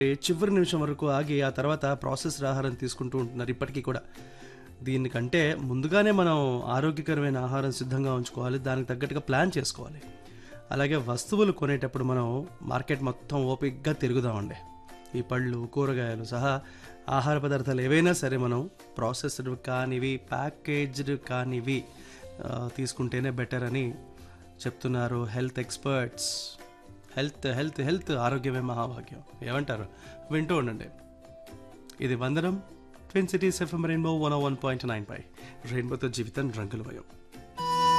చివరి నిమిషం వరకు ఆగి ఆ తర్వాత ప్రాసెస్డ్ ఆహారం తీసుకుంటూ ఉంటున్నారు ఇప్పటికీ కూడా దీనికంటే ముందుగానే మనం ఆరోగ్యకరమైన ఆహారం సిద్ధంగా ఉంచుకోవాలి దానికి తగ్గట్టుగా ప్లాన్ చేసుకోవాలి అలాగే వస్తువులు కొనేటప్పుడు మనం మార్కెట్ మొత్తం ఓపిక్గా తిరుగుదామండి ఈ పళ్ళు కూరగాయలు సహా ఆహార పదార్థాలు ఏవైనా సరే మనం ప్రాసెస్డ్ కానివి ప్యాకేజ్డ్ కానివి ఆ, తీసుకుంటేనే బెటర్ అని చెప్తున్నారు health experts health health health ఆరోగ్యమే మహాభాగ్యం ఏమంటారు వింటూ ఉండండి ఇది వందనం twin cities FM rainbow one one point nine పై రెయిన్బోతో జీవితం రంగులమయం